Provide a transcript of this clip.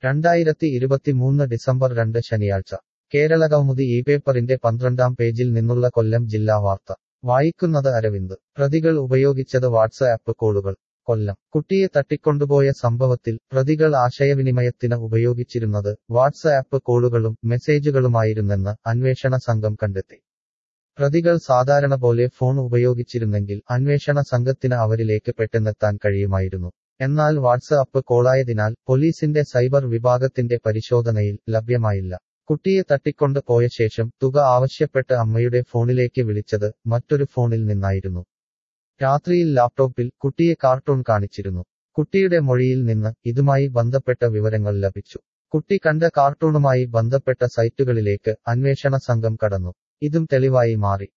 രണ്ടായിരത്തി ഇരുപത്തിമൂന്ന് ഡിസംബർ രണ്ട് ശനിയാഴ്ച കേരളകൗമുദി ഈ പേപ്പറിന്റെ പന്ത്രണ്ടാം പേജിൽ നിന്നുള്ള കൊല്ലം ജില്ലാ വാർത്ത വായിക്കുന്നത് അരവിന്ദ് പ്രതികൾ ഉപയോഗിച്ചത് വാട്സ്ആപ്പ് കോളുകൾ കൊല്ലം കുട്ടിയെ തട്ടിക്കൊണ്ടുപോയ സംഭവത്തിൽ പ്രതികൾ ആശയവിനിമയത്തിന് ഉപയോഗിച്ചിരുന്നത് വാട്സ്ആപ്പ് കോളുകളും മെസ്സേജുകളുമായിരുന്നെന്ന് അന്വേഷണ സംഘം കണ്ടെത്തി പ്രതികൾ സാധാരണ പോലെ ഫോൺ ഉപയോഗിച്ചിരുന്നെങ്കിൽ അന്വേഷണ സംഘത്തിന് അവരിലേക്ക് പെട്ടെന്നെത്താൻ കഴിയുമായിരുന്നു എന്നാൽ വാട്സ്ആപ്പ് കോളായതിനാൽ പോലീസിന്റെ സൈബർ വിഭാഗത്തിന്റെ പരിശോധനയിൽ ലഭ്യമായില്ല കുട്ടിയെ തട്ടിക്കൊണ്ട് പോയ ശേഷം തുക ആവശ്യപ്പെട്ട് അമ്മയുടെ ഫോണിലേക്ക് വിളിച്ചത് മറ്റൊരു ഫോണിൽ നിന്നായിരുന്നു രാത്രിയിൽ ലാപ്ടോപ്പിൽ കുട്ടിയെ കാർട്ടൂൺ കാണിച്ചിരുന്നു കുട്ടിയുടെ മൊഴിയിൽ നിന്ന് ഇതുമായി ബന്ധപ്പെട്ട വിവരങ്ങൾ ലഭിച്ചു കുട്ടി കണ്ട കാർട്ടൂണുമായി ബന്ധപ്പെട്ട സൈറ്റുകളിലേക്ക് അന്വേഷണ സംഘം കടന്നു ഇതും തെളിവായി മാറി